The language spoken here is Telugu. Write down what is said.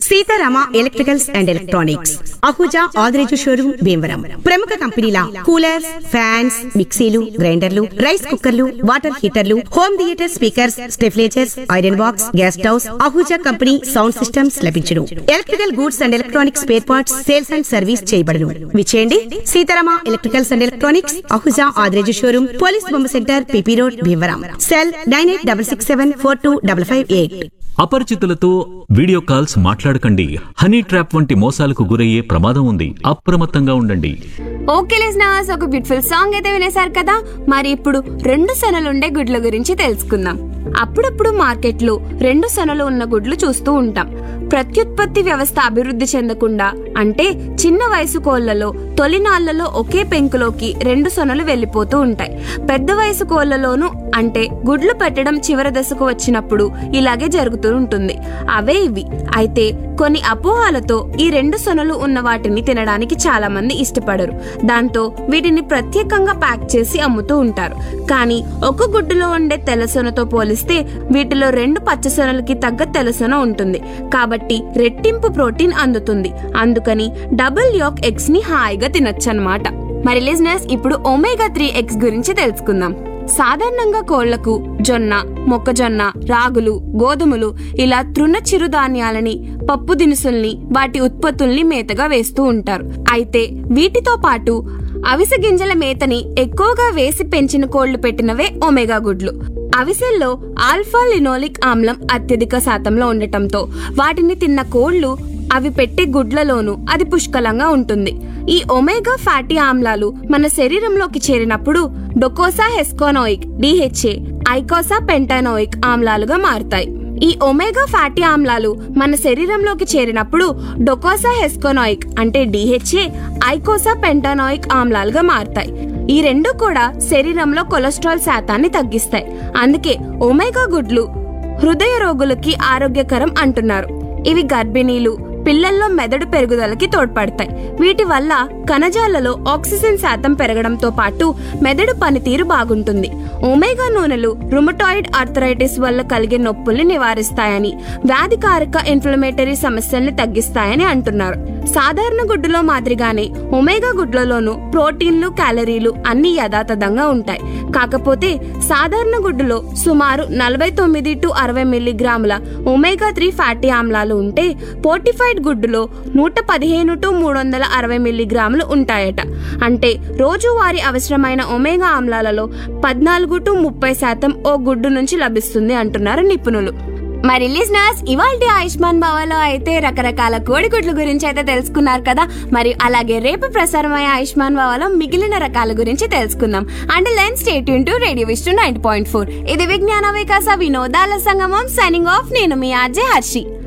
Sitarama electricals and electronics Ahuja Adireju showroom Bhimavaram ప్రముఖ కంపెనీల కూలర్స్ ఫ్యాన్స్ మిక్సీలు గ్రైండర్లు రైస్ కుక్కర్లు వాటర్ హీటర్లు home theatre speakers stabilisers iron box gas stoves Ahuja company sound systems లభించును electrical goods and electronics spare parts sales and service చేయబడును విచేయండి Sitarama electricals and electronics Ahuja Adireju showroom police బొమ్మ centre PP road Bhimavaram cell nine eight double six seven four two double five eight అపరిచితులతో వీడియో కాల్స్ మాట్లాడకండి హనీ ట్రాప్ వంటి మోసాలకు గురయ్యే ప్రమాదం ఉంది అప్రమత్తంగా ఉండండి ఓకే లిజనర్స్ ఒక బ్యూటిఫుల్ సాంగ్ అయితే వినేశారు కదా మరి ఇప్పుడు రెండు సొనలుండే గుడ్ల గురించి తెలుసుకుందాం అప్పుడప్పుడు మార్కెట్లో రెండు సొనలు ఉన్న గుడ్లు చూస్తూ ఉంటాం ప్రత్యుత్పత్తి వ్యవస్థ అభివృద్ధి చెందకుండా అంటే చిన్న వయసు కోళ్లలో తొలినాళ్లలో ఒకే పెంకులోకి రెండు సొనలు వెళ్ళిపోతూ ఉంటాయి పెద్ద వయసు కోళ్లలోనూ అంటే గుడ్లు పెట్టడం చివరి దశకు వచ్చినప్పుడు ఇలాగే జరుగుతూ ఉంటుంది అవే ఇవి అయితే కొన్ని అపోహాలతో ఈ రెండు సొనలు ఉన్న వాటిని తినడానికి చాలా మంది ఇష్టపడరు దాంతో వీటిని ప్రత్యేకంగా ప్యాక్ చేసి అమ్ముతూ ఉంటారు కానీ ఒక గుడ్డులో ఉండే తెల్లసొనతో పోలిస్తే వీటిలో రెండు పచ్చసొనలకి తగ్గ తెల్లసొన ఉంటుంది కాబట్టి రెట్టింపు ప్రోటీన్ అందుతుంది అందుకని డబుల్ యోక్ ఎగ్స్ ని హాయిగా తినొచ్చన్నమాట మరి లిజినెస్ ఇప్పుడు ఒమేగా త్రీ ఎగ్స్ గురించి తెలుసుకుందాం సాధారణంగా కోళ్లకు జొన్న మొక్కజొన్న రాగులు గోధుమలు ఇలా తృణ చిరుధాన్యాలని పప్పు దినుసుల్ని వాటి ఉత్పత్తుల్ని మేతగా వేస్తూ ఉంటారు అయితే వీటితో పాటు అవిసె గింజల మేతని ఎక్కువగా వేసి పెంచిన కోళ్లు పెట్టినవే ఒమేగా గుడ్లు అవిసెల్లో ఆల్ఫా లినోలిక్ ఆమ్లం అత్యధిక శాతంలో ఉండటంతో వాటిని తిన్న కోళ్లు అవి పెట్టే గుడ్లలోనూ అది పుష్కలంగా ఉంటుంది ఈ ఒమేగా ఫ్యాటీ ఆమ్లాలు మన శరీరంలోకి చేరినప్పుడు డొకోసా హెస్కోనోయిక్ డిహెచ్ఏ ఐకోసా పెంటానోయిక్ ఆమ్లాలుగా మారుతాయి ఈ ఒమేగా ఫ్యాటీ ఆమ్లాలు మన శరీరంలోకి చేరినప్పుడు డొకోసా హెస్కోనాయిక్ అంటే డిహెచ్ఏ ఐకోసా పెంటానాయిక్ ఆమ్లాలుగా మారుతాయి ఈ రెండు కూడా శరీరంలో కొలెస్ట్రాల్ శాతాన్ని తగ్గిస్తాయి అందుకే ఒమేగా గుడ్లు హృదయ రోగులకి ఆరోగ్యకరం అంటున్నారు ఇవి గర్భిణీలు పిల్లల్లో మెదడు పెరుగుదలకి తోడ్పడతాయి వీటి వల్ల కణజాలలో ఆక్సిజన్ శాతం పెరగడంతో పాటు మెదడు పనితీరు బాగుంటుంది ఒమేగా నూనెలు రుమటాయిడ్ ఆర్థరైటిస్ వల్ల కలిగే నొప్పుల్ని నివారిస్తాయని వ్యాధికారక ఇన్ఫ్లమేటరీ సమస్యల్ని తగ్గిస్తాయని అంటున్నారు సాధారణ గుడ్డులో మాదిరిగానే ఒమేగా గుడ్లలోనూ ప్రోటీన్లు క్యాలరీలు అన్ని యథాతథంగా ఉంటాయి కాకపోతే సాధారణ గుడ్డులో సుమారు నలభై తొమ్మిది టు అరవై మిల్లీగ్రాముల ఒమేగా త్రీ ఫ్యాటీ ఆమ్లాలు ఉంటే పోర్టిఫైడ్ గుడ్డులో నూట పదిహేను టు మూడు వందల అరవై మిల్లీగ్రాములు ఉంటాయట అంటే రోజువారీ అవసరమైన ఒమేగా ఆమ్లాలలో పద్నాలుగు టు ముప్పై శాతం ఓ గుడ్డు నుంచి లభిస్తుంది అంటున్నారు నిపుణులు మరి లిజనర్స్ ఇవాల్టి ఆయుష్మాన్ భవలో అయితే రకరకాల కోడిగుడ్ల గురించి అయితే తెలుసుకున్నారు కదా మరి అలాగే రేపు ప్రసారమయ్యే ఆయుష్మాన్ భవలో మిగిలిన రకాల గురించి తెలుసుకుందాం అండ్ లెన్ స్టేట్ to radio Vishnu nine point four ఇది విజ్ఞాన వికాస వినోదాల సంగమం సైనింగ్ ఆఫ్ నేను మీ ఆర్జే హర్షి